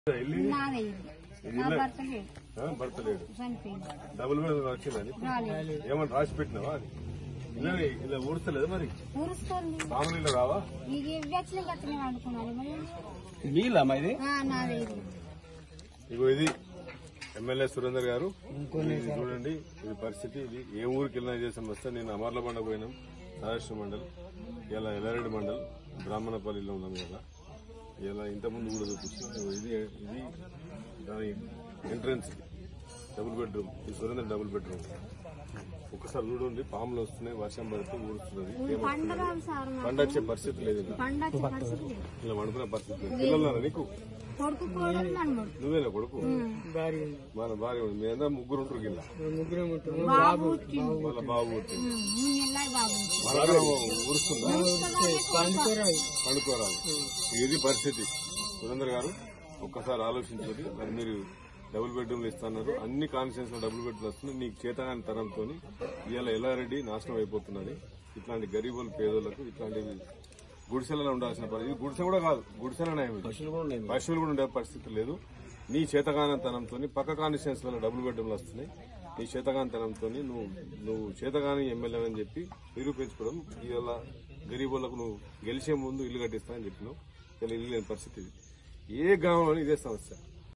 ఇల్లు నాదే ఇది నా భర్త లేడు ఆ, భర్త లేడు చనిపోయింది డబుల్ బెడ్ వచ్చిందని రాలేదు ఏమన్నా రాసి పెట్టినావా అది ఇలా ఇలా ఊడుస్తలేదు మరి ఊరుస్తుంది మామూలు ఇల్లు రావా ఇక వచ్చిన గట్లనే వండుకున్నాను మరి మీలమ్మా ఇది ఆ, నాదే ఇది ఇగో ఇది ఎమ్మెల్యే సురేందర్ గారు ఇది చూడండి ఇది పరిస్థితి ఇది ఏ ఊరికి వెళ్ళినా చేసిన వస్తే నేను అమర్లబండ పోయినాం మహారాష్ట్ర మండల్ ఇలా ఎల్లారెడ్డి మండల్ బ్రాహ్మణపల్లిలో ఉన్నాం కదా ఇలా ఇంతకుముందు కూడా చూపించాం ఇగో ఇది ఇది దాని ఎంట్రన్స్ డబుల్ బెడ్రూమ్ ఈ సురేందర్ డబుల్ బెడ్రూమ్ ఒకసారి చూడండి పాములు వస్తున్నాయి వర్షం పడితే ఊడుస్తున్నది ఊరు పండ రాదు సార్ మాకు. పండ వచ్చే పరిస్థితి లేదు ఇలా. పండ వచ్చే పరిస్థితి లేదు ఇలా వండుకునే పరిస్థితి లేదు పిల్లలున్నారా నీకు కొడుకు కోడలు నన్ను నువ్వేనా కొడుకు మన భార్య ఉంది. మీ అందరూ ముగ్గురు ఉంటారు కింద బాబు వచ్చిండు వాళ్ళ బాబు పుట్టింది. ఉమ్, మూడు నెలలు బాబు వచ్చిండు. మనకరం ఊరుస్తుందా పండుకోరాదు. పండుకోరాదు ఇది పరిస్థితి సురేందర్ గారు ఒక్కసారి ఆలోచించండి మరి మీరు డబుల్ బెడ్రూమ్లు ఇస్తున్నారు అన్ని కాన్స్టిట్యూన్స్ లో డబుల్ బెడ్రూమ్లు వస్తున్నాయి నీకు చేతగాని తరంతో ఇవాళ ఎల్లారెడ్డి నాశనం అయిపోతున్నది ఇట్లాంటి గరీబులు పేదోళ్లకు ఇట్లాంటివి గుడిసెలలో ఉండాల్సిన పరిస్థితి గుడిసె కూడా కాదు గుడిసెలనే పశువులు కూడా ఉండే పరిస్థితి లేదు నీ చేతగానంతనంతో పక్క కాన్స్టిట్యూన్స్ డబుల్ బెడ్రూమ్లు వస్తున్నాయి నీ చేతగానితనంతో నువ్వు నువ్వు చేతగాని ఎమ్మెల్యే అని చెప్పి నిరూపించుకోవడం ఇవాళ గరీబులకు నువ్వు గెలిచే ముందు ఇల్లు కట్టిస్తా అని చెప్పినావు ఇలా ఇల్లు లేని పరిస్థితి ఇది ఏ గ్రామంలో ఇదే సమస్య